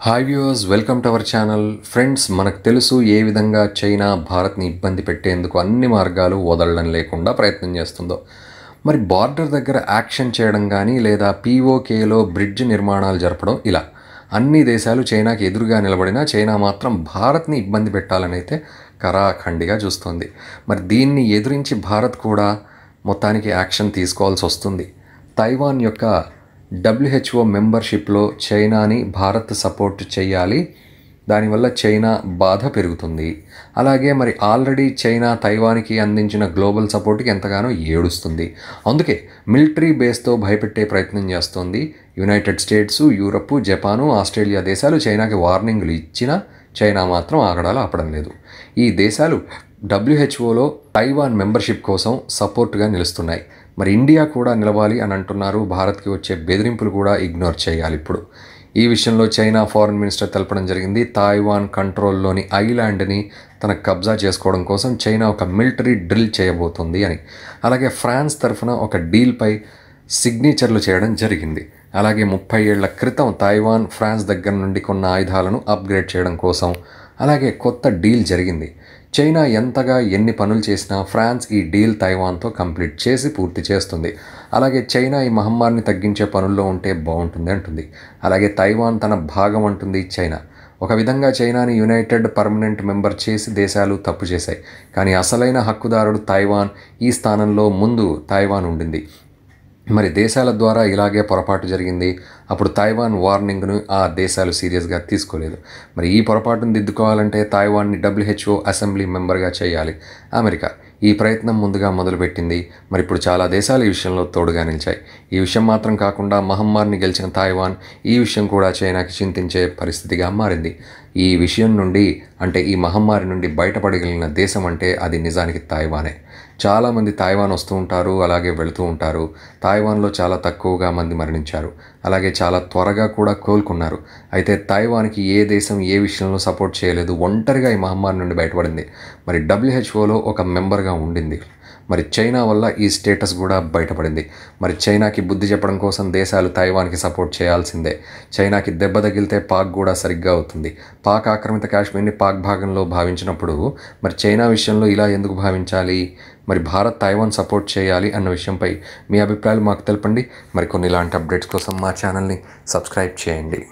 hi viewers welcome to our channel friends మనకు తెలుసు ఏ విధంగా చైనా భారత్ని ఇబ్బంది పెట్టేందుకు అన్ని మార్గాలు వదలడం లేకుండా ప్రయత్నం చేస్తుందో మరి బార్డర్ దగ్గర యాక్షన్ చేయడం కానీ లేదా పీఓకేలో బ్రిడ్జ్ నిర్మాణాలు జరపడం ఇలా అన్ని దేశాలు చైనాకి ఎదురుగా నిలబడినా చైనా మాత్రం భారత్ని ఇబ్బంది పెట్టాలని అయితే కరాఖండిగా చూస్తోంది మరి దీన్ని ఎదురించి భారత్ కూడా మొత్తానికి యాక్షన్ తీసుకోవాల్సి వస్తుంది తైవాన్ యొక్క డబ్ల్యూహెచ్ఓ మెంబర్షిప్లో చైనాని భారత్ సపోర్ట్ చేయాలి దానివల్ల చైనా బాధ పెరుగుతుంది అలాగే మరి ఆల్రెడీ చైనా తైవాన్కి అందించిన గ్లోబల్ సపోర్ట్కి ఎంతగానో ఏడుస్తుంది అందుకే మిలిటరీ బేస్తో భయపెట్టే ప్రయత్నం చేస్తోంది United States Europe Japan Australia దేశాలు చైనాకి వార్నింగ్లు ఇచ్చినా చైనా మాత్రం ఆగడాలు ఆపడం లేదు ఈ దేశాలు డబ్ల్యూహెచ్ఓలో తైవాన్ మెంబర్షిప్ కోసం సపోర్ట్గా నిలుస్తున్నాయి మరి ఇండియా కూడా నిలవాలి అని అంటున్నారు భారత్కి వచ్చే బెదిరింపులు కూడా ఇగ్నోర్ చేయాలి ఇప్పుడు ఈ విషయంలో చైనా ఫారెన్ మినిస్టర్ తెలపడం జరిగింది తాయివాన్ కంట్రోల్లోని ఐలాండ్ని తన కబ్జా చేసుకోవడం కోసం చైనా ఒక మిలిటరీ డ్రిల్ చేయబోతుంది అని అలాగే ఫ్రాన్స్ తరఫున ఒక డీల్పై సిగ్నేచర్లు చేయడం జరిగింది అలాగే ముప్పై ఏళ్ల క్రితం తైవాన్ ఫ్రాన్స్ దగ్గర నుండి కొన్న ఆయుధాలను అప్గ్రేడ్ చేయడం కోసం అలాగే కొత్త డీల్ జరిగింది చైనా ఎంతగా ఎన్ని పనులు చేసినా ఫ్రాన్స్ ఈ డీల్ తైవాన్తో కంప్లీట్ చేసి పూర్తి చేస్తుంది అలాగే చైనా ఈ మహమ్మారిని తగ్గించే పనుల్లో ఉంటే బాగుంటుంది అంటుంది అలాగే తైవాన్ తన భాగం అంటుంది చైనా ఒక విధంగా చైనాని యునైటెడ్ పర్మనెంట్ మెంబర్ చేసి దేశాలు తప్పు చేశాయి కానీ అసలైన హక్కుదారుడు తైవాన్ ఈ స్థానంలో ముందు తైవాన్ ఉండింది మరి దేశాల ద్వారా ఇలాగే పొరపాటు జరిగింది అప్పుడు తైవాన్ వార్నింగ్ను ఆ దేశాలు సీరియస్గా తీసుకోలేదు మరి ఈ పొరపాటును దిద్దుకోవాలంటే తైవాన్ని డబ్ల్యూహెచ్ఓ అసెంబ్లీ మెంబర్గా చేయాలి అమెరికా ఈ ప్రయత్నం ముందుగా మొదలుపెట్టింది మరి ఇప్పుడు చాలా దేశాలు ఈ విషయంలో తోడుగా నిలిచాయి ఈ విషయం మాత్రం కాకుండా మహమ్మారిని గెలిచిన తైవాన్ ఈ విషయం కూడా చైనాకి చింతించే పరిస్థితిగా మారింది ఈ విషయం నుండి అంటే ఈ మహమ్మారి నుండి బయటపడగలిగిన దేశం అంటే అది నిజానికి తైవానే చాలామంది తైవాన్ వస్తూ ఉంటారు అలాగే వెళుతూ ఉంటారు తైవాన్లో చాలా తక్కువగా మంది మరణించారు అలాగే చాలా త్వరగా కూడా కోలుకున్నారు అయితే తైవాన్కి ఏ దేశం ఏ విషయంలో సపోర్ట్ చేయలేదు ఒంటరిగా ఈ మహమ్మారి నుండి బయటపడింది మరి డబ్ల్యూహెచ్ఓలో ఒక మెంబర్గా ఉండింది మరి చైనా వల్ల ఈ స్టేటస్ కూడా బయటపడింది మరి చైనాకి బుద్ధి చెప్పడం కోసం దేశాలు తైవాన్కి సపోర్ట్ చేయాల్సిందే చైనాకి దెబ్బ తగిలితే పాక్ కూడా సరిగ్గా అవుతుంది పాక్ ఆక్రమిత కాశ్మీర్ని పాక్ భాగంలో భావించినప్పుడు మరి చైనా విషయంలో ఇలా ఎందుకు భావించాలి మరి భారత్ తైవాన్ సపోర్ట్ చేయాలి అన్న విషయంపై మీ అభిప్రాయాలు మాకు తెలపండి మరి కొన్ని ఇలాంటి అప్డేట్స్ కోసం మా ఛానల్ని సబ్స్క్రైబ్ చేయండి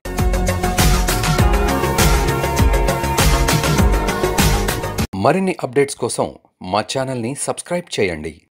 మరిన్ని అప్డేట్స్ కోసం మా ఛానల్ని సబ్స్క్రైబ్ చేయండి